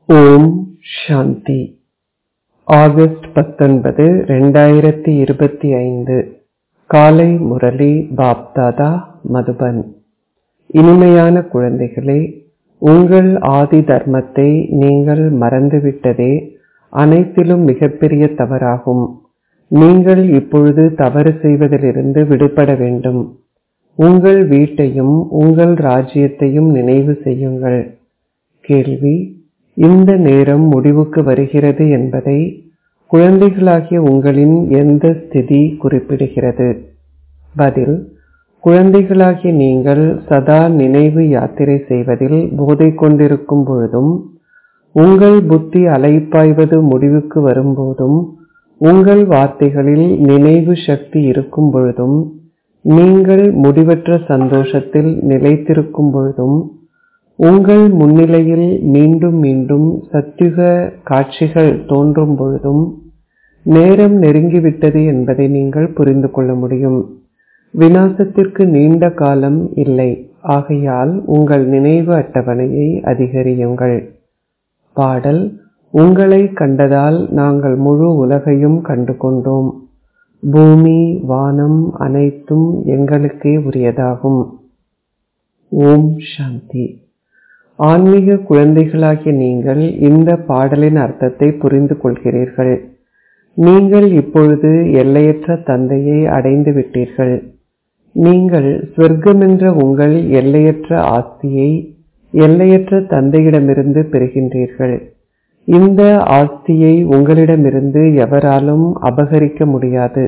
ஓம் சாந்தி August பத்தொன்பது ரெண்டாயிரத்தி இருபத்தி ஐந்து காலை முரளி பாப்தாதா மதுபன் இனிமையான குழந்தைகளே உங்கள் ஆதி தர்மத்தை நீங்கள் மறந்துவிட்டதே அனைத்திலும் மிகப்பெரிய தவறாகும் நீங்கள் இப்பொழுது தவறு செய்வதிலிருந்து விடுபட வேண்டும் உங்கள் வீட்டையும் உங்கள் ராஜ்யத்தையும் நினைவு செய்யுங்கள் கேள்வி இந்த நேரம் முடிவுக்கு வருகிறது என்பதை குழந்தைகளாகிய உங்களின் எந்த ஸ்திதி குறிப்பிடுகிறது பதில் குழந்தைகளாகிய நீங்கள் சதா நினைவு யாத்திரை செய்வதில் போதை கொண்டிருக்கும் பொழுதும் உங்கள் புத்தி அலைப்பாய்வது முடிவுக்கு வரும்போதும் உங்கள் வார்த்தைகளில் நினைவு சக்தி இருக்கும் பொழுதும் நீங்கள் முடிவற்ற சந்தோஷத்தில் நிலைத்திருக்கும் பொழுதும் உங்கள் முன்னிலையில் மீண்டும் மீண்டும் சத்யுக காட்சிகள் தோன்றும் பொழுதும் நேரம் நெருங்கிவிட்டது என்பதை நீங்கள் புரிந்து கொள்ள முடியும் வினாசத்திற்கு நீண்ட காலம் இல்லை ஆகையால் உங்கள் நினைவு அட்டவணையை அதிகரியுங்கள் பாடல் உங்களை கண்டதால் நாங்கள் முழு உலகையும் கண்டு கொண்டோம் பூமி வானம் அனைத்தும் எங்களுக்கே உரியதாகும் ஓம் சாந்தி ஆன்மீக குழந்தைகளாகிய நீங்கள் இந்த பாடலின் அர்த்தத்தை புரிந்து கொள்கிறீர்கள் நீங்கள் இப்பொழுது எல்லையற்ற தந்தையை அடைந்து விட்டீர்கள் நீங்கள் சொர்க்கமென்ற உங்கள் எல்லையற்ற ஆஸ்தியை எல்லையற்ற தந்தையிடமிருந்து பெறுகின்றீர்கள் இந்த ஆஸ்தியை உங்களிடமிருந்து எவராலும் அபகரிக்க முடியாது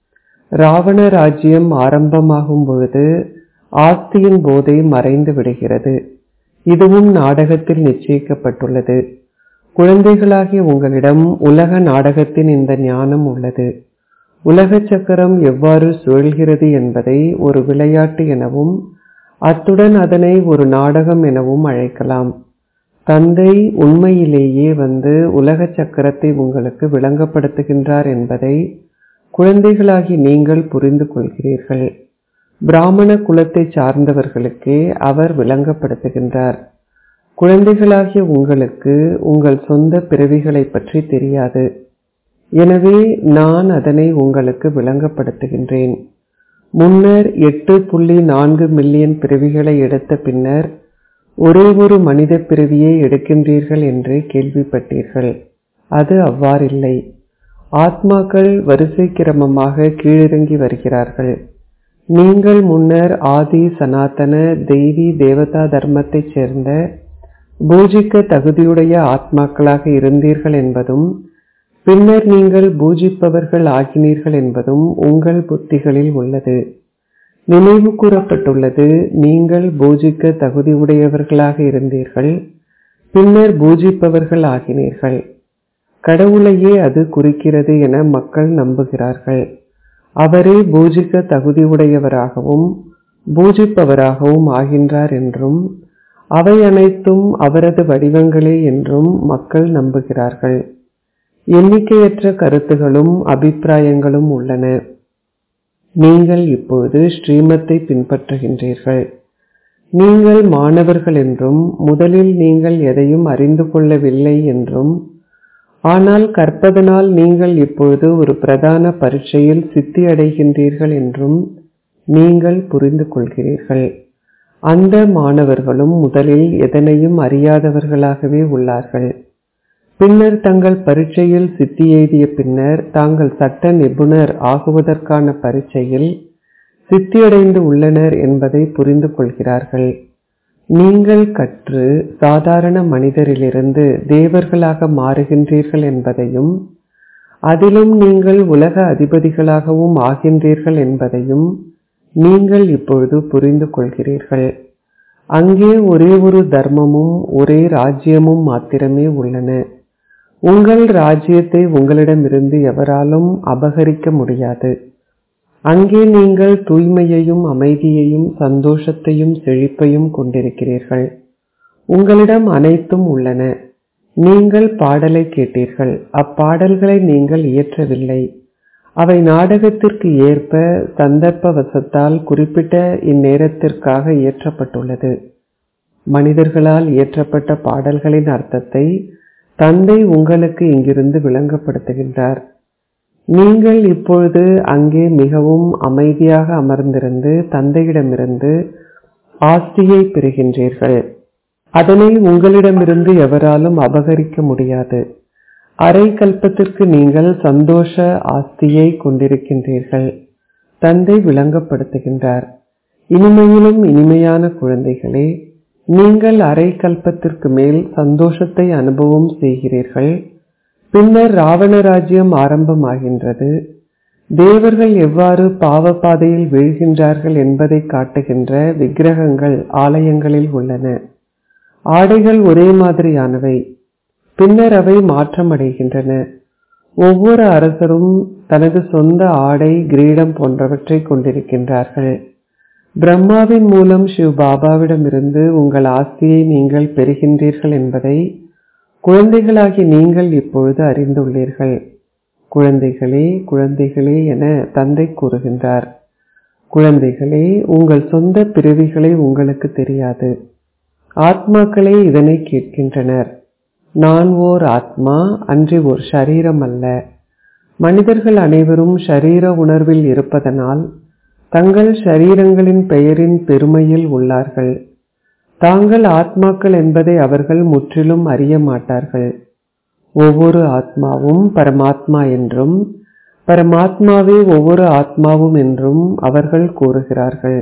ராவண ராஜ்யம் ஆரம்பமாகும் பொழுது ஆஸ்தியின் போதை மறைந்து விடுகிறது இதுவும் நாடகத்தில் நிச்சயிக்கப்பட்டுள்ளது குழந்தைகளாகிய உங்களிடம் உலக நாடகத்தின் இந்த ஞானம் உள்ளது உலக சக்கரம் எவ்வாறு சுழல்கிறது என்பதை ஒரு விளையாட்டு எனவும் அத்துடன் அதனை ஒரு நாடகம் எனவும் அழைக்கலாம் தந்தை உண்மையிலேயே வந்து உலக சக்கரத்தை உங்களுக்கு விளங்கப்படுத்துகின்றார் என்பதை குழந்தைகளாகி நீங்கள் புரிந்து கொள்கிறீர்கள் பிராமண குலத்தை சார்ந்தவர்களுக்கே அவர் விளங்கப்படுத்துகின்றார் குழந்தைகளாகிய உங்களுக்கு உங்கள் சொந்த பிறவிகளை பற்றி தெரியாது எனவே நான் அதனை உங்களுக்கு விளங்கப்படுத்துகின்றேன் முன்னர் எட்டு புள்ளி நான்கு மில்லியன் பிறவிகளை எடுத்த பின்னர் ஒரே ஒரு மனித பிறவியை எடுக்கின்றீர்கள் என்று கேள்விப்பட்டீர்கள் அது அவ்வாறில்லை ஆத்மாக்கள் வரிசை கிரமமாக கீழிறங்கி வருகிறார்கள் நீங்கள் முன்னர் ஆதி சனாதன தெய்வி தேவதா தர்மத்தைச் சேர்ந்த பூஜிக்க தகுதியுடைய ஆத்மாக்களாக இருந்தீர்கள் என்பதும் பின்னர் நீங்கள் பூஜிப்பவர்கள் ஆகினீர்கள் என்பதும் உங்கள் புத்திகளில் உள்ளது நினைவு கூறப்பட்டுள்ளது நீங்கள் பூஜிக்க தகுதியுடையவர்களாக இருந்தீர்கள் பின்னர் பூஜிப்பவர்கள் ஆகினீர்கள் கடவுளையே அது குறிக்கிறது என மக்கள் நம்புகிறார்கள் அவரே பூஜிக்க தகுதியுடையவராகவும் பூஜிப்பவராகவும் ஆகின்றார் என்றும் அவை அனைத்தும் அவரது வடிவங்களே என்றும் மக்கள் நம்புகிறார்கள் எண்ணிக்கையற்ற கருத்துகளும் அபிப்பிராயங்களும் உள்ளன நீங்கள் இப்பொழுது ஸ்ரீமத்தை பின்பற்றுகின்றீர்கள் நீங்கள் மாணவர்கள் என்றும் முதலில் நீங்கள் எதையும் அறிந்து கொள்ளவில்லை என்றும் ஆனால் கற்பதனால் நீங்கள் இப்பொழுது ஒரு பிரதான பரீட்சையில் சித்தி அடைகின்றீர்கள் என்றும் நீங்கள் புரிந்து கொள்கிறீர்கள் அந்த மாணவர்களும் முதலில் எதனையும் அறியாதவர்களாகவே உள்ளார்கள் பின்னர் தங்கள் பரீட்சையில் சித்தி எய்திய பின்னர் தாங்கள் சட்ட நிபுணர் ஆகுவதற்கான பரீட்சையில் சித்தியடைந்து உள்ளனர் என்பதை புரிந்து கொள்கிறார்கள் நீங்கள் கற்று சாதாரண மனிதரிலிருந்து தேவர்களாக மாறுகின்றீர்கள் என்பதையும் அதிலும் நீங்கள் உலக அதிபதிகளாகவும் ஆகின்றீர்கள் என்பதையும் நீங்கள் இப்பொழுது புரிந்து கொள்கிறீர்கள் அங்கே ஒரே ஒரு தர்மமும் ஒரே ராஜ்யமும் மாத்திரமே உள்ளன உங்கள் ராஜ்யத்தை உங்களிடமிருந்து எவராலும் அபகரிக்க முடியாது அங்கே நீங்கள் தூய்மையையும் அமைதியையும் சந்தோஷத்தையும் செழிப்பையும் கொண்டிருக்கிறீர்கள் உங்களிடம் அனைத்தும் உள்ளன நீங்கள் பாடலை கேட்டீர்கள் அப்பாடல்களை நீங்கள் இயற்றவில்லை அவை நாடகத்திற்கு ஏற்ப சந்தர்ப்ப வசத்தால் குறிப்பிட்ட இந்நேரத்திற்காக இயற்றப்பட்டுள்ளது மனிதர்களால் இயற்றப்பட்ட பாடல்களின் அர்த்தத்தை தந்தை உங்களுக்கு இங்கிருந்து விளங்கப்படுத்துகின்றார் நீங்கள் இப்பொழுது அங்கே மிகவும் அமைதியாக அமர்ந்திருந்து தந்தையிடமிருந்து ஆஸ்தியை பெறுகின்றீர்கள் அதனை உங்களிடமிருந்து எவராலும் அபகரிக்க முடியாது அரை கல்பத்திற்கு நீங்கள் சந்தோஷ ஆஸ்தியை கொண்டிருக்கின்றீர்கள் தந்தை விளங்கப்படுத்துகின்றார் இனிமையிலும் இனிமையான குழந்தைகளே நீங்கள் அரை கல்பத்திற்கு மேல் சந்தோஷத்தை அனுபவம் செய்கிறீர்கள் பின்னர் ராவண ராஜ்யம் ஆரம்பமாகின்றது தேவர்கள் எவ்வாறு பாவ பாதையில் வீழ்கின்றார்கள் என்பதை காட்டுகின்ற விக்கிரகங்கள் ஆலயங்களில் உள்ளன ஆடைகள் ஒரே மாதிரியானவை பின்னர் அவை மாற்றமடைகின்றன ஒவ்வொரு அரசரும் தனது சொந்த ஆடை கிரீடம் போன்றவற்றை கொண்டிருக்கின்றார்கள் பிரம்மாவின் மூலம் சிவ் பாபாவிடமிருந்து உங்கள் ஆஸ்தியை நீங்கள் பெறுகின்றீர்கள் என்பதை குழந்தைகளாகி நீங்கள் இப்பொழுது அறிந்துள்ளீர்கள் குழந்தைகளே குழந்தைகளே என தந்தை கூறுகின்றார் குழந்தைகளே உங்கள் சொந்த பிறவிகளை உங்களுக்கு தெரியாது ஆத்மாக்களே இதனை கேட்கின்றனர் நான் ஓர் ஆத்மா அன்றி ஓர் ஷரீரம் அல்ல மனிதர்கள் அனைவரும் ஷரீர உணர்வில் இருப்பதனால் தங்கள் ஷரீரங்களின் பெயரின் பெருமையில் உள்ளார்கள் தாங்கள் ஆத்மாக்கள் என்பதை அவர்கள் முற்றிலும் அறிய மாட்டார்கள் ஒவ்வொரு ஆத்மாவும் பரமாத்மா என்றும் பரமாத்மாவே ஒவ்வொரு ஆத்மாவும் என்றும் அவர்கள் கூறுகிறார்கள்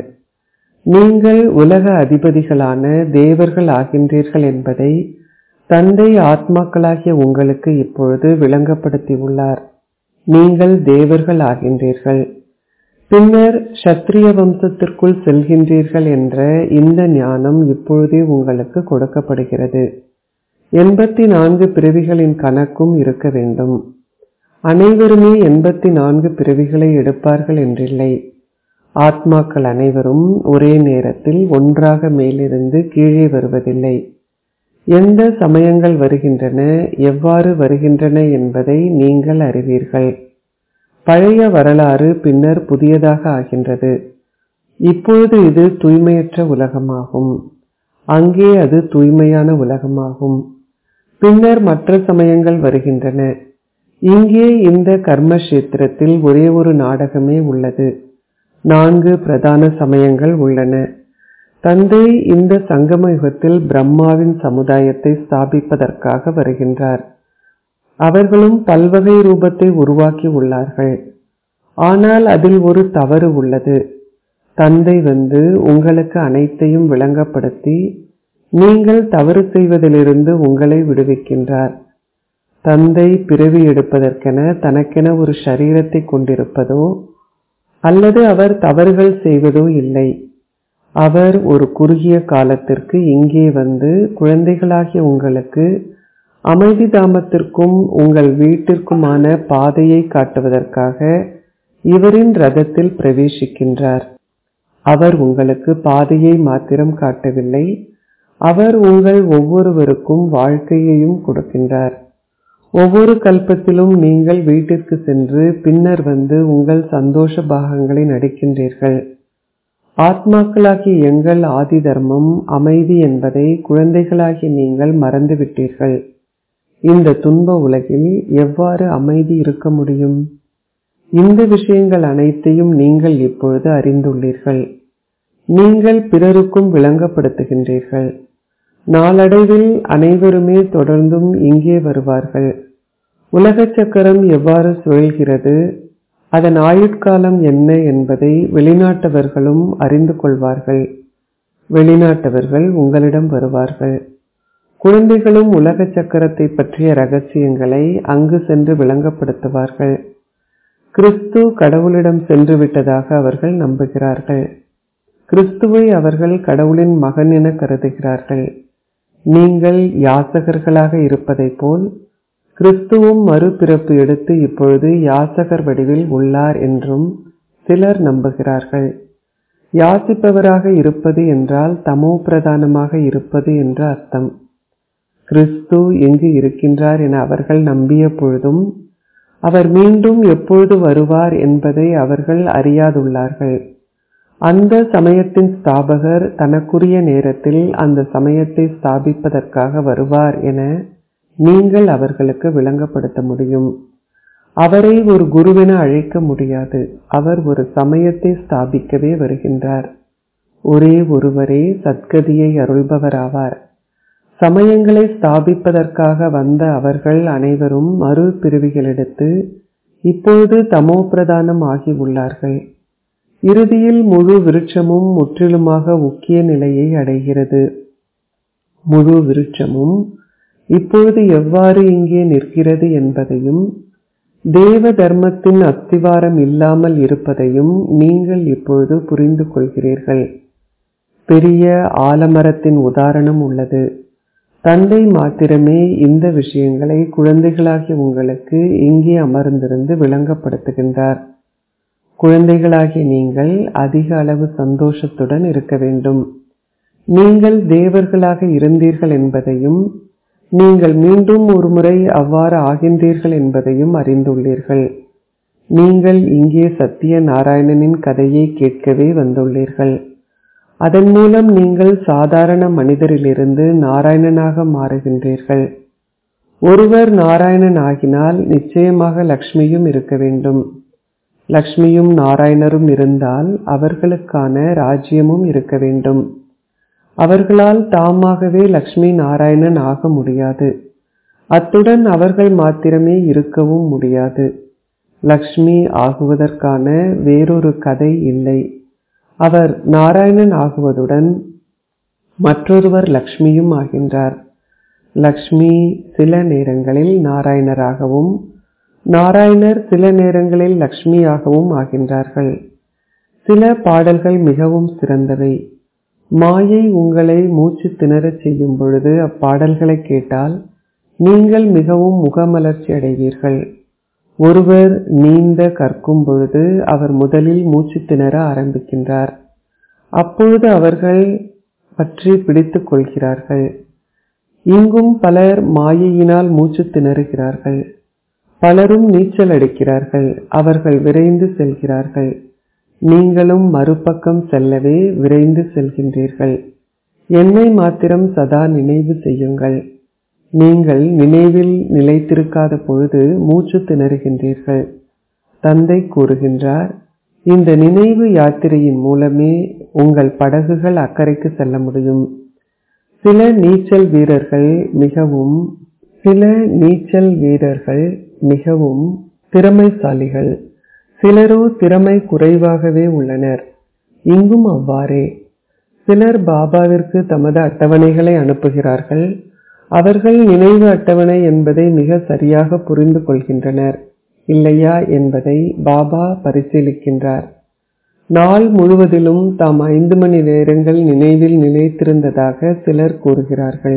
நீங்கள் உலக அதிபதிகளான தேவர்கள் ஆகின்றீர்கள் என்பதை தந்தை ஆத்மாக்களாகிய உங்களுக்கு இப்பொழுது விளங்கப்படுத்தியுள்ளார் நீங்கள் தேவர்கள் ஆகின்றீர்கள் பின்னர் சத்திரிய வம்சத்திற்குள் செல்கின்றீர்கள் என்ற இந்த ஞானம் இப்பொழுதே உங்களுக்கு கொடுக்கப்படுகிறது எண்பத்தி நான்கு பிறவிகளின் கணக்கும் இருக்க வேண்டும் அனைவருமே எண்பத்தி நான்கு பிறவிகளை எடுப்பார்கள் என்றில்லை ஆத்மாக்கள் அனைவரும் ஒரே நேரத்தில் ஒன்றாக மேலிருந்து கீழே வருவதில்லை எந்த சமயங்கள் வருகின்றன எவ்வாறு வருகின்றன என்பதை நீங்கள் அறிவீர்கள் பழைய வரலாறு பின்னர் புதியதாக ஆகின்றது இப்பொழுது இது தூய்மையற்ற உலகமாகும் அங்கே அது தூய்மையான உலகமாகும் பின்னர் மற்ற சமயங்கள் வருகின்றன இங்கே இந்த கர்மக்ஷேத்திரத்தில் ஒரே ஒரு நாடகமே உள்ளது நான்கு பிரதான சமயங்கள் உள்ளன தந்தை இந்த சங்கம யுகத்தில் பிரம்மாவின் சமுதாயத்தை ஸ்தாபிப்பதற்காக வருகின்றார் அவர்களும் பல்வகை ரூபத்தை உருவாக்கி உள்ளார்கள் ஆனால் அதில் ஒரு தவறு உள்ளது தந்தை வந்து உங்களுக்கு அனைத்தையும் விளங்கப்படுத்தி நீங்கள் தவறு செய்வதிலிருந்து உங்களை விடுவிக்கின்றார் தந்தை பிறவி எடுப்பதற்கென தனக்கென ஒரு சரீரத்தை கொண்டிருப்பதோ அல்லது அவர் தவறுகள் செய்வதோ இல்லை அவர் ஒரு குறுகிய காலத்திற்கு இங்கே வந்து குழந்தைகளாகிய உங்களுக்கு அமைதி தாமத்திற்கும் உங்கள் வீட்டிற்குமான பாதையை காட்டுவதற்காக இவரின் ரதத்தில் பிரவேசிக்கின்றார் அவர் உங்களுக்கு பாதையை மாத்திரம் காட்டவில்லை அவர் உங்கள் ஒவ்வொருவருக்கும் வாழ்க்கையையும் கொடுக்கின்றார் ஒவ்வொரு கல்பத்திலும் நீங்கள் வீட்டிற்கு சென்று பின்னர் வந்து உங்கள் சந்தோஷ பாகங்களை நடிக்கின்றீர்கள் ஆத்மாக்களாகிய எங்கள் ஆதி தர்மம் அமைதி என்பதை குழந்தைகளாகிய நீங்கள் மறந்துவிட்டீர்கள் இந்த துன்ப உலகில் எவ்வாறு அமைதி இருக்க முடியும் இந்த விஷயங்கள் அனைத்தையும் நீங்கள் இப்பொழுது அறிந்துள்ளீர்கள் நீங்கள் பிறருக்கும் விளங்கப்படுத்துகின்றீர்கள் நாளடைவில் அனைவருமே தொடர்ந்தும் இங்கே வருவார்கள் உலக சக்கரம் எவ்வாறு சுழல்கிறது அதன் ஆயுட்காலம் என்ன என்பதை வெளிநாட்டவர்களும் அறிந்து கொள்வார்கள் வெளிநாட்டவர்கள் உங்களிடம் வருவார்கள் குழந்தைகளும் உலக சக்கரத்தை பற்றிய ரகசியங்களை அங்கு சென்று விளங்கப்படுத்துவார்கள் கிறிஸ்து கடவுளிடம் சென்று விட்டதாக அவர்கள் நம்புகிறார்கள் கிறிஸ்துவை அவர்கள் கடவுளின் மகன் என கருதுகிறார்கள் நீங்கள் யாசகர்களாக இருப்பதைப் போல் கிறிஸ்துவும் மறுபிறப்பு எடுத்து இப்பொழுது யாசகர் வடிவில் உள்ளார் என்றும் சிலர் நம்புகிறார்கள் யாசிப்பவராக இருப்பது என்றால் தமோ பிரதானமாக இருப்பது என்று அர்த்தம் கிறிஸ்து எங்கு இருக்கின்றார் என அவர்கள் நம்பிய பொழுதும் அவர் மீண்டும் எப்பொழுது வருவார் என்பதை அவர்கள் அறியாதுள்ளார்கள் அந்த சமயத்தின் ஸ்தாபகர் தனக்குரிய நேரத்தில் அந்த சமயத்தை ஸ்தாபிப்பதற்காக வருவார் என நீங்கள் அவர்களுக்கு விளங்கப்படுத்த முடியும் அவரை ஒரு குருவென அழைக்க முடியாது அவர் ஒரு சமயத்தை ஸ்தாபிக்கவே வருகின்றார் ஒரே ஒருவரே சத்கதியை அருள்பவராவார் சமயங்களை ஸ்தாபிப்பதற்காக வந்த அவர்கள் அனைவரும் மறு பிரிவுகளெடுத்து இப்பொழுது தமோ பிரதானம் ஆகி உள்ளார்கள் இறுதியில் முழு விருட்சமும் முற்றிலுமாக உக்கிய நிலையை அடைகிறது முழு விருட்சமும் இப்பொழுது எவ்வாறு இங்கே நிற்கிறது என்பதையும் தேவ தர்மத்தின் அஸ்திவாரம் இல்லாமல் இருப்பதையும் நீங்கள் இப்பொழுது புரிந்து கொள்கிறீர்கள் பெரிய ஆலமரத்தின் உதாரணம் உள்ளது தந்தை மாத்திரமே இந்த விஷயங்களை குழந்தைகளாகிய உங்களுக்கு இங்கே அமர்ந்திருந்து விளங்கப்படுத்துகின்றார் குழந்தைகளாகிய நீங்கள் அதிக அளவு சந்தோஷத்துடன் இருக்க வேண்டும் நீங்கள் தேவர்களாக இருந்தீர்கள் என்பதையும் நீங்கள் மீண்டும் ஒருமுறை அவ்வாறு ஆகின்றீர்கள் என்பதையும் அறிந்துள்ளீர்கள் நீங்கள் இங்கே சத்திய நாராயணனின் கதையை கேட்கவே வந்துள்ளீர்கள் அதன் மூலம் நீங்கள் சாதாரண மனிதரிலிருந்து நாராயணனாக மாறுகின்றீர்கள் ஒருவர் நாராயணன் ஆகினால் நிச்சயமாக லக்ஷ்மியும் இருக்க வேண்டும் லக்ஷ்மியும் நாராயணரும் இருந்தால் அவர்களுக்கான ராஜ்யமும் இருக்க வேண்டும் அவர்களால் தாமாகவே லக்ஷ்மி நாராயணன் ஆக முடியாது அத்துடன் அவர்கள் மாத்திரமே இருக்கவும் முடியாது லக்ஷ்மி ஆகுவதற்கான வேறொரு கதை இல்லை அவர் நாராயணன் ஆகுவதுடன் மற்றொருவர் லக்ஷ்மியும் ஆகின்றார் லக்ஷ்மி சில நேரங்களில் நாராயணராகவும் நாராயணர் சில நேரங்களில் லக்ஷ்மியாகவும் ஆகின்றார்கள் சில பாடல்கள் மிகவும் சிறந்தவை மாயை உங்களை மூச்சு திணறச் செய்யும் பொழுது அப்பாடல்களை கேட்டால் நீங்கள் மிகவும் முகமலர்ச்சி அடைவீர்கள் ஒருவர் நீந்த கற்கும் பொழுது அவர் முதலில் மூச்சு திணற ஆரம்பிக்கின்றார் அப்பொழுது அவர்கள் பற்றி பிடித்துக் கொள்கிறார்கள் இங்கும் பலர் மாயையினால் மூச்சு திணறுகிறார்கள் பலரும் நீச்சல் அடிக்கிறார்கள் அவர்கள் விரைந்து செல்கிறார்கள் நீங்களும் மறுபக்கம் செல்லவே விரைந்து செல்கின்றீர்கள் என்னை மாத்திரம் சதா நினைவு செய்யுங்கள் நீங்கள் நினைவில் நிலைத்திருக்காத பொழுது மூச்சு திணறுகின்றீர்கள் தந்தை கூறுகின்றார் இந்த நினைவு யாத்திரையின் மூலமே உங்கள் படகுகள் அக்கறைக்கு செல்ல முடியும் சில நீச்சல் வீரர்கள் மிகவும் சில நீச்சல் வீரர்கள் மிகவும் திறமைசாலிகள் சிலரோ திறமை குறைவாகவே உள்ளனர் இங்கும் அவ்வாறே சிலர் பாபாவிற்கு தமது அட்டவணைகளை அனுப்புகிறார்கள் அவர்கள் நினைவு அட்டவணை என்பதை மிக சரியாக புரிந்து கொள்கின்றனர் இல்லையா என்பதை பாபா பரிசீலிக்கின்றார் நாள் முழுவதிலும் தாம் ஐந்து மணி நேரங்கள் நினைவில் நிலைத்திருந்ததாக சிலர் கூறுகிறார்கள்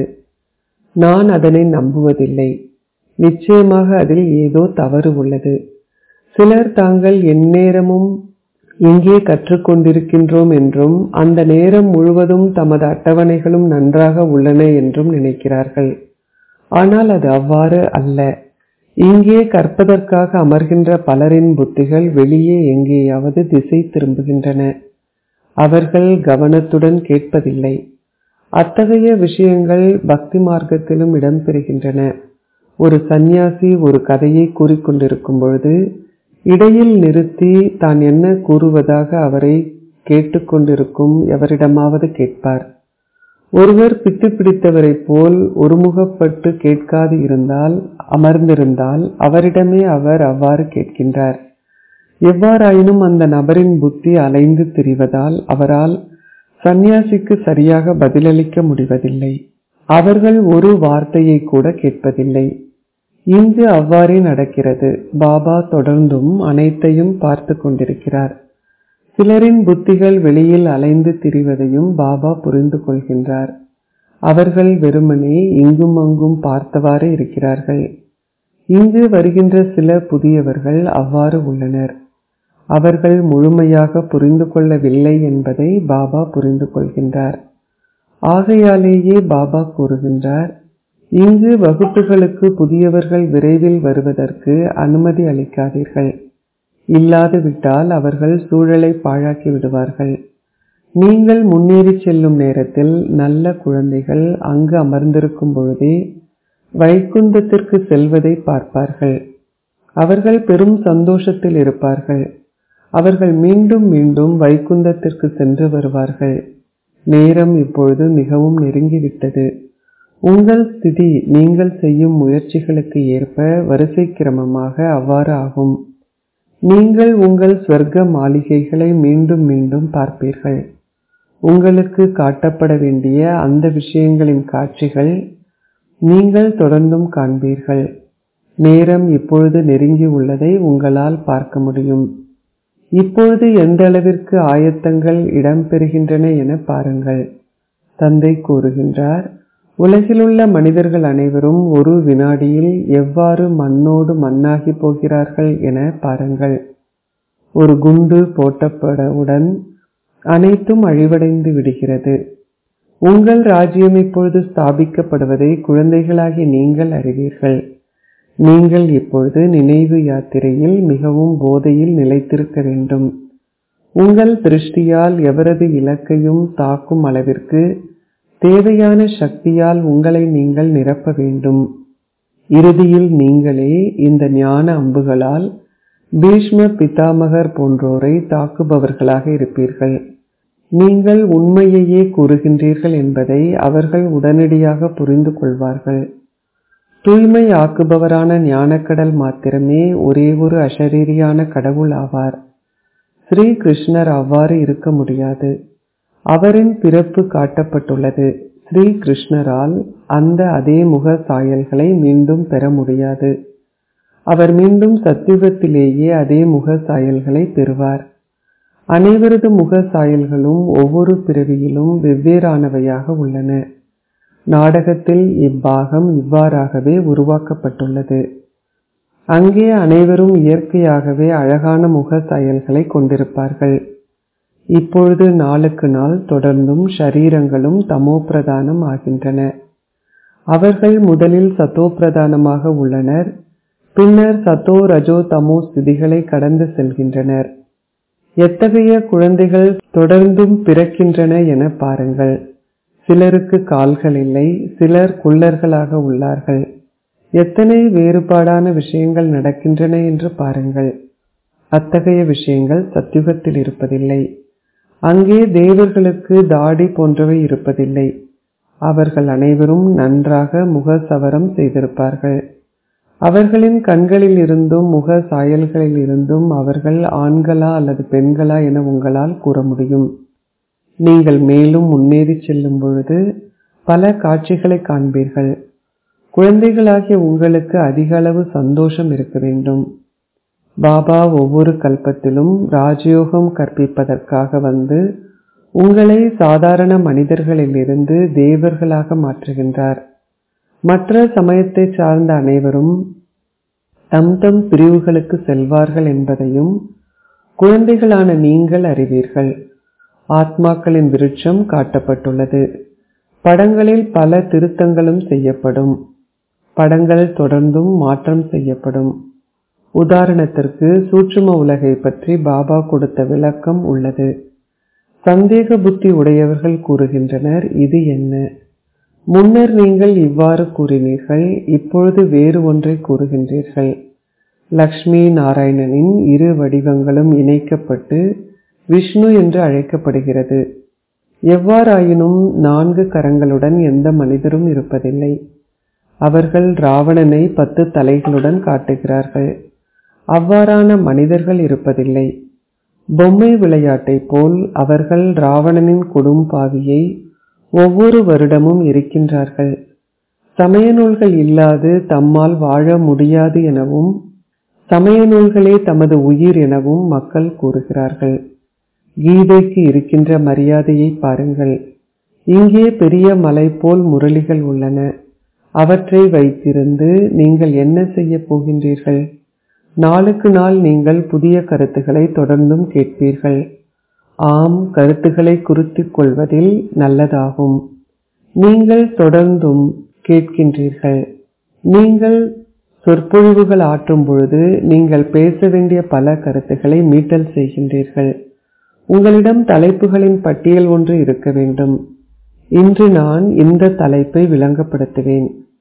நான் அதனை நம்புவதில்லை நிச்சயமாக அதில் ஏதோ தவறு உள்ளது சிலர் தாங்கள் எந்நேரமும் இங்கே கற்றுக்கொண்டிருக்கின்றோம் என்றும் அந்த நேரம் முழுவதும் தமது அட்டவணைகளும் நன்றாக உள்ளன என்றும் நினைக்கிறார்கள் ஆனால் அது அவ்வாறு அல்ல இங்கே கற்பதற்காக அமர்கின்ற பலரின் புத்திகள் வெளியே எங்கேயாவது திசை திரும்புகின்றன அவர்கள் கவனத்துடன் கேட்பதில்லை அத்தகைய விஷயங்கள் பக்தி மார்க்கத்திலும் இடம்பெறுகின்றன ஒரு சந்நியாசி ஒரு கதையை கூறிக்கொண்டிருக்கும் பொழுது இடையில் நிறுத்தி தான் என்ன கூறுவதாக அவரை கேட்டுக்கொண்டிருக்கும் எவரிடமாவது கேட்பார் ஒருவர் பித்து பிடித்தவரைப் போல் ஒருமுகப்பட்டு கேட்காது இருந்தால் அமர்ந்திருந்தால் அவரிடமே அவர் அவ்வாறு கேட்கின்றார் எவ்வாறாயினும் அந்த நபரின் புத்தி அலைந்து திரிவதால் அவரால் சந்நியாசிக்கு சரியாக பதிலளிக்க முடிவதில்லை அவர்கள் ஒரு வார்த்தையை கூட கேட்பதில்லை இங்கு அவ்வாறே நடக்கிறது பாபா தொடர்ந்தும் அனைத்தையும் பார்த்து கொண்டிருக்கிறார் சிலரின் புத்திகள் வெளியில் அலைந்து திரிவதையும் பாபா புரிந்து கொள்கின்றார் அவர்கள் வெறுமனே இங்கும் அங்கும் பார்த்தவாறு இருக்கிறார்கள் இங்கு வருகின்ற சில புதியவர்கள் அவ்வாறு உள்ளனர் அவர்கள் முழுமையாக புரிந்து கொள்ளவில்லை என்பதை பாபா புரிந்து கொள்கின்றார் ஆகையாலேயே பாபா கூறுகின்றார் இங்கு வகுப்புகளுக்கு புதியவர்கள் விரைவில் வருவதற்கு அனுமதி அளிக்காதீர்கள் இல்லாது விட்டால் அவர்கள் சூழலை பாழாக்கி விடுவார்கள் நீங்கள் முன்னேறி செல்லும் நேரத்தில் நல்ல குழந்தைகள் அங்கு அமர்ந்திருக்கும் பொழுதே வைகுந்தத்திற்கு செல்வதை பார்ப்பார்கள் அவர்கள் பெரும் சந்தோஷத்தில் இருப்பார்கள் அவர்கள் மீண்டும் மீண்டும் வைகுந்தத்திற்கு சென்று வருவார்கள் நேரம் இப்பொழுது மிகவும் நெருங்கிவிட்டது உங்கள் ஸ்திதி நீங்கள் செய்யும் முயற்சிகளுக்கு ஏற்ப வரிசை கிரமமாக அவ்வாறு ஆகும் நீங்கள் உங்கள் ஸ்வர்க்க மாளிகைகளை மீண்டும் மீண்டும் பார்ப்பீர்கள் உங்களுக்கு காட்டப்பட வேண்டிய அந்த விஷயங்களின் காட்சிகள் நீங்கள் தொடர்ந்தும் காண்பீர்கள் நேரம் இப்பொழுது நெருங்கி உள்ளதை உங்களால் பார்க்க முடியும் இப்பொழுது எந்த அளவிற்கு ஆயத்தங்கள் இடம்பெறுகின்றன என பாருங்கள் தந்தை கூறுகின்றார் உலகிலுள்ள மனிதர்கள் அனைவரும் ஒரு வினாடியில் எவ்வாறு மண்ணோடு மண்ணாகி போகிறார்கள் என பாருங்கள் ஒரு குண்டு போட்டப்படவுடன் அனைத்தும் அழிவடைந்து விடுகிறது உங்கள் ராஜ்யம் இப்பொழுது ஸ்தாபிக்கப்படுவதை குழந்தைகளாகி நீங்கள் அறிவீர்கள் நீங்கள் இப்பொழுது நினைவு யாத்திரையில் மிகவும் போதையில் நிலைத்திருக்க வேண்டும் உங்கள் திருஷ்டியால் எவரது இலக்கையும் தாக்கும் அளவிற்கு தேவையான சக்தியால் உங்களை நீங்கள் நிரப்ப வேண்டும் இறுதியில் நீங்களே இந்த ஞான அம்புகளால் பீஷ்ம பிதாமகர் போன்றோரை தாக்குபவர்களாக இருப்பீர்கள் நீங்கள் உண்மையையே கூறுகின்றீர்கள் என்பதை அவர்கள் உடனடியாக புரிந்து கொள்வார்கள் தூய்மை ஆக்குபவரான ஞானக்கடல் மாத்திரமே ஒரே ஒரு அஷரீரியான கடவுள் ஆவார் ஸ்ரீ கிருஷ்ணர் அவ்வாறு இருக்க முடியாது அவரின் பிறப்பு காட்டப்பட்டுள்ளது ஸ்ரீ கிருஷ்ணரால் அந்த அதே முக சாயல்களை மீண்டும் பெற முடியாது அவர் மீண்டும் சத்தியுகத்திலேயே அதே முக சாயல்களை பெறுவார் அனைவரது முக சாயல்களும் ஒவ்வொரு பிறவியிலும் வெவ்வேறானவையாக உள்ளன நாடகத்தில் இப்பாகம் இவ்வாறாகவே உருவாக்கப்பட்டுள்ளது அங்கே அனைவரும் இயற்கையாகவே அழகான முக சாயல்களை கொண்டிருப்பார்கள் இப்பொழுது நாளுக்கு நாள் தொடர்ந்தும் ஷரீரங்களும் தமோ பிரதானம் ஆகின்றன அவர்கள் முதலில் சத்தோ பிரதானமாக உள்ளனர் பின்னர் சத்தோ ரஜோ தமோ ஸ்திதிகளை கடந்து செல்கின்றனர் எத்தகைய குழந்தைகள் தொடர்ந்தும் பிறக்கின்றன என பாருங்கள் சிலருக்கு கால்கள் இல்லை சிலர் குள்ளர்களாக உள்ளார்கள் எத்தனை வேறுபாடான விஷயங்கள் நடக்கின்றன என்று பாருங்கள் அத்தகைய விஷயங்கள் சத்தியுகத்தில் இருப்பதில்லை அங்கே தேவர்களுக்கு தாடி போன்றவை இருப்பதில்லை அவர்கள் அனைவரும் நன்றாக முக சவரம் செய்திருப்பார்கள் அவர்களின் கண்களில் இருந்தும் முக சாயல்களில் இருந்தும் அவர்கள் ஆண்களா அல்லது பெண்களா என உங்களால் கூற முடியும் நீங்கள் மேலும் முன்னேறி செல்லும் பொழுது பல காட்சிகளை காண்பீர்கள் குழந்தைகளாகிய உங்களுக்கு அதிக அளவு சந்தோஷம் இருக்க வேண்டும் பாபா ஒவ்வொரு கல்பத்திலும் ராஜயோகம் கற்பிப்பதற்காக வந்து உங்களை சாதாரண மனிதர்களிலிருந்து தேவர்களாக மாற்றுகின்றார் மற்ற சமயத்தை சார்ந்த அனைவரும் தம் தம் பிரிவுகளுக்கு செல்வார்கள் என்பதையும் குழந்தைகளான நீங்கள் அறிவீர்கள் ஆத்மாக்களின் விருட்சம் காட்டப்பட்டுள்ளது படங்களில் பல திருத்தங்களும் செய்யப்படும் படங்கள் தொடர்ந்தும் மாற்றம் செய்யப்படும் உதாரணத்திற்கு சூட்சும உலகை பற்றி பாபா கொடுத்த விளக்கம் உள்ளது சந்தேக புத்தி உடையவர்கள் கூறுகின்றனர் இது என்ன முன்னர் நீங்கள் இவ்வாறு கூறினீர்கள் இப்பொழுது வேறு ஒன்றை கூறுகின்றீர்கள் லக்ஷ்மி நாராயணனின் இரு வடிவங்களும் இணைக்கப்பட்டு விஷ்ணு என்று அழைக்கப்படுகிறது எவ்வாறாயினும் நான்கு கரங்களுடன் எந்த மனிதரும் இருப்பதில்லை அவர்கள் ராவணனை பத்து தலைகளுடன் காட்டுகிறார்கள் அவ்வாறான மனிதர்கள் இருப்பதில்லை பொம்மை விளையாட்டை போல் அவர்கள் ராவணனின் கொடும்பாவியை ஒவ்வொரு வருடமும் இருக்கின்றார்கள் சமய நூல்கள் இல்லாது தம்மால் வாழ முடியாது எனவும் சமய நூல்களே தமது உயிர் எனவும் மக்கள் கூறுகிறார்கள் கீதைக்கு இருக்கின்ற மரியாதையை பாருங்கள் இங்கே பெரிய மலை போல் முரளிகள் உள்ளன அவற்றை வைத்திருந்து நீங்கள் என்ன செய்ய போகின்றீர்கள் நாளுக்கு நாள் நீங்கள் புதிய கருத்துக்களை தொடர்ந்தும் கேட்பீர்கள் ஆம் கருத்துக்களை குறித்துக் கொள்வதில் நல்லதாகும் நீங்கள் தொடர்ந்தும் கேட்கின்றீர்கள் நீங்கள் சொற்பொழிவுகள் ஆற்றும் பொழுது நீங்கள் பேச வேண்டிய பல கருத்துக்களை மீட்டல் செய்கின்றீர்கள் உங்களிடம் தலைப்புகளின் பட்டியல் ஒன்று இருக்க வேண்டும் இன்று நான் இந்த தலைப்பை விளங்கப்படுத்துவேன்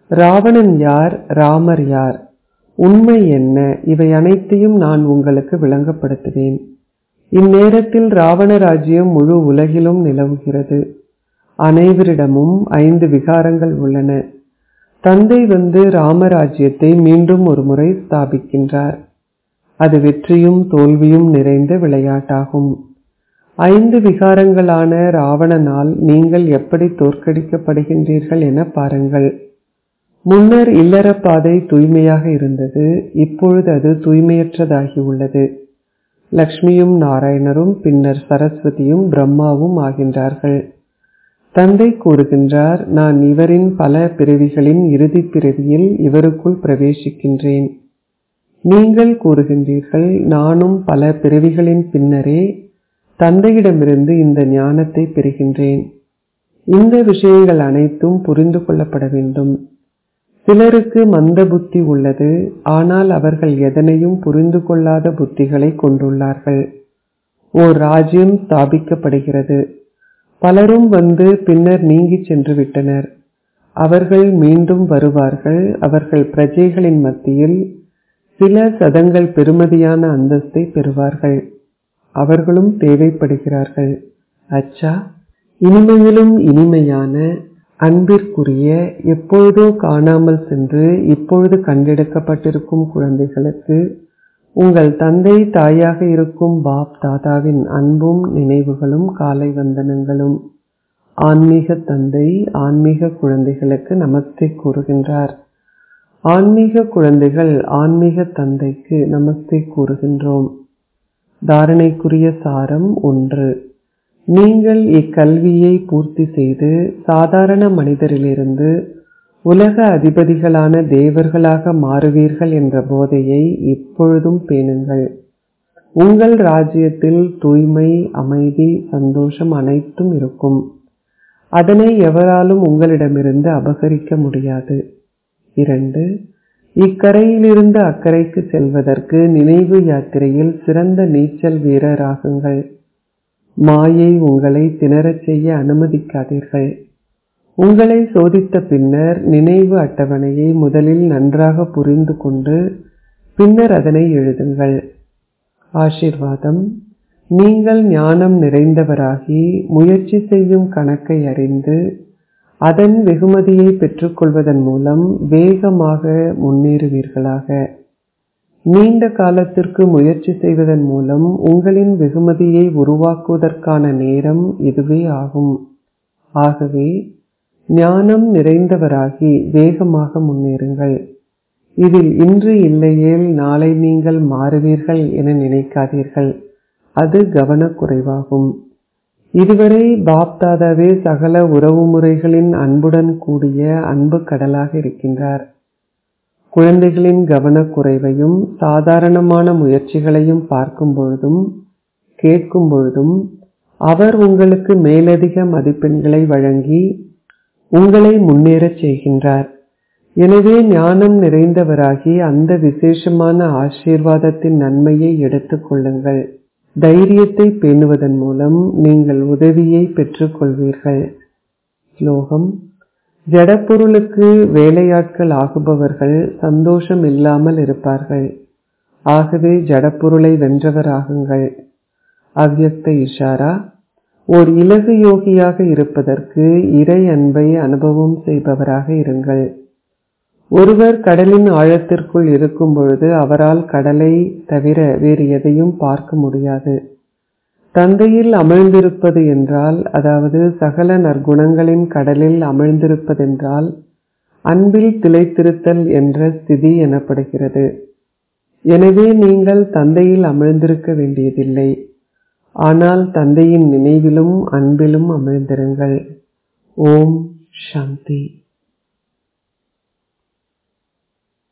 ராவணன் யார் ராமர் யார் உண்மை என்ன இவை அனைத்தையும் நான் உங்களுக்கு விளங்கப்படுத்துவேன் இந்நேரத்தில் ராவண ராஜ்யம் முழு உலகிலும் நிலவுகிறது அனைவரிடமும் ஐந்து விகாரங்கள் உள்ளன தந்தை வந்து ராமராஜ்யத்தை மீண்டும் ஒரு முறை ஸ்தாபிக்கின்றார் அது வெற்றியும் தோல்வியும் நிறைந்த விளையாட்டாகும் ஐந்து விகாரங்களான ராவணனால் நீங்கள் எப்படி தோற்கடிக்கப்படுகின்றீர்கள் என பாருங்கள் முன்னர் இல்லற பாதை தூய்மையாக இருந்தது இப்பொழுது அது தூய்மையற்றதாகி உள்ளது லக்ஷ்மியும் நாராயணரும் பின்னர் சரஸ்வதியும் பிரம்மாவும் ஆகின்றார்கள் தந்தை கூறுகின்றார் நான் இவரின் பல பிறவிகளின் இறுதி பிறவியில் இவருக்குள் பிரவேசிக்கின்றேன் நீங்கள் கூறுகின்றீர்கள் நானும் பல பிறவிகளின் பின்னரே தந்தையிடமிருந்து இந்த ஞானத்தை பெறுகின்றேன் இந்த விஷயங்கள் அனைத்தும் புரிந்து கொள்ளப்பட வேண்டும் சிலருக்கு மந்த புத்தி உள்ளது ஆனால் அவர்கள் எதனையும் புரிந்து கொள்ளாத புத்திகளை கொண்டுள்ளார்கள் ஓர் ராஜ்யம் ஸ்தாபிக்கப்படுகிறது பலரும் வந்து பின்னர் நீங்கி சென்று விட்டனர் அவர்கள் மீண்டும் வருவார்கள் அவர்கள் பிரஜைகளின் மத்தியில் சில சதங்கள் பெருமதியான அந்தஸ்தை பெறுவார்கள் அவர்களும் தேவைப்படுகிறார்கள் அச்சா இனிமையிலும் இனிமையான அன்பிற்குரிய எப்பொழுதோ காணாமல் சென்று இப்பொழுது கண்டெடுக்கப்பட்டிருக்கும் குழந்தைகளுக்கு உங்கள் தந்தை தாயாக இருக்கும் பாப் தாதாவின் அன்பும் நினைவுகளும் காலை வந்தனங்களும் ஆன்மீக தந்தை ஆன்மீக குழந்தைகளுக்கு நமஸ்தே கூறுகின்றார் ஆன்மீக குழந்தைகள் ஆன்மீக தந்தைக்கு நமஸ்தே கூறுகின்றோம் தாரணைக்குரிய சாரம் ஒன்று நீங்கள் இக்கல்வியை பூர்த்தி செய்து சாதாரண மனிதரிலிருந்து உலக அதிபதிகளான தேவர்களாக மாறுவீர்கள் என்ற போதையை இப்பொழுதும் பேணுங்கள் உங்கள் ராஜ்யத்தில் தூய்மை அமைதி சந்தோஷம் அனைத்தும் இருக்கும் அதனை எவராலும் உங்களிடமிருந்து அபகரிக்க முடியாது இரண்டு இக்கரையிலிருந்து அக்கறைக்கு செல்வதற்கு நினைவு யாத்திரையில் சிறந்த நீச்சல் வீரராகுங்கள் மாயை உங்களை திணறச் செய்ய அனுமதிக்காதீர்கள் உங்களை சோதித்த பின்னர் நினைவு அட்டவணையை முதலில் நன்றாக புரிந்து கொண்டு பின்னர் அதனை எழுதுங்கள் ஆசிர்வாதம் நீங்கள் ஞானம் நிறைந்தவராகி முயற்சி செய்யும் கணக்கை அறிந்து அதன் வெகுமதியை பெற்றுக்கொள்வதன் மூலம் வேகமாக முன்னேறுவீர்களாக நீண்ட காலத்திற்கு முயற்சி செய்வதன் மூலம் உங்களின் வெகுமதியை உருவாக்குவதற்கான நேரம் இதுவே ஆகும் ஆகவே ஞானம் நிறைந்தவராகி வேகமாக முன்னேறுங்கள் இதில் இன்று இல்லையேல் நாளை நீங்கள் மாறுவீர்கள் என நினைக்காதீர்கள் அது கவனக்குறைவாகும் இதுவரை பாப்தாதாவே சகல உறவுமுறைகளின் அன்புடன் கூடிய அன்பு கடலாக இருக்கின்றார் குழந்தைகளின் கவனக்குறைவையும் சாதாரணமான முயற்சிகளையும் பார்க்கும் பொழுதும் கேட்கும் பொழுதும் அவர் உங்களுக்கு மேலதிக மதிப்பெண்களை வழங்கி உங்களை முன்னேறச் செய்கின்றார் எனவே ஞானம் நிறைந்தவராகி அந்த விசேஷமான ஆசீர்வாதத்தின் நன்மையை எடுத்துக் கொள்ளுங்கள் தைரியத்தை பேணுவதன் மூலம் நீங்கள் உதவியை பெற்றுக்கொள்வீர்கள் ஸ்லோகம் ஜடப்பொருளுக்கு வேலையாட்கள் ஆகுபவர்கள் சந்தோஷம் இல்லாமல் இருப்பார்கள் ஆகவே ஜடப்பொருளை வென்றவராகுங்கள் அவ்யக்த இஷாரா ஓர் இலகு யோகியாக இருப்பதற்கு இறை அன்பை அனுபவம் செய்பவராக இருங்கள் ஒருவர் கடலின் ஆழத்திற்குள் இருக்கும் பொழுது அவரால் கடலை தவிர வேறு எதையும் பார்க்க முடியாது தந்தையில் அமிழ்ந்திருப்பது என்றால் அதாவது சகல நற்குணங்களின் கடலில் அமிழ்ந்திருப்பதென்றால் அன்பில் திளைத்திருத்தல் என்ற ஸ்திதி எனப்படுகிறது எனவே நீங்கள் தந்தையில் அமிழ்ந்திருக்க வேண்டியதில்லை ஆனால் தந்தையின் நினைவிலும் அன்பிலும் அமிழ்ந்திருங்கள் ஓம் சாந்தி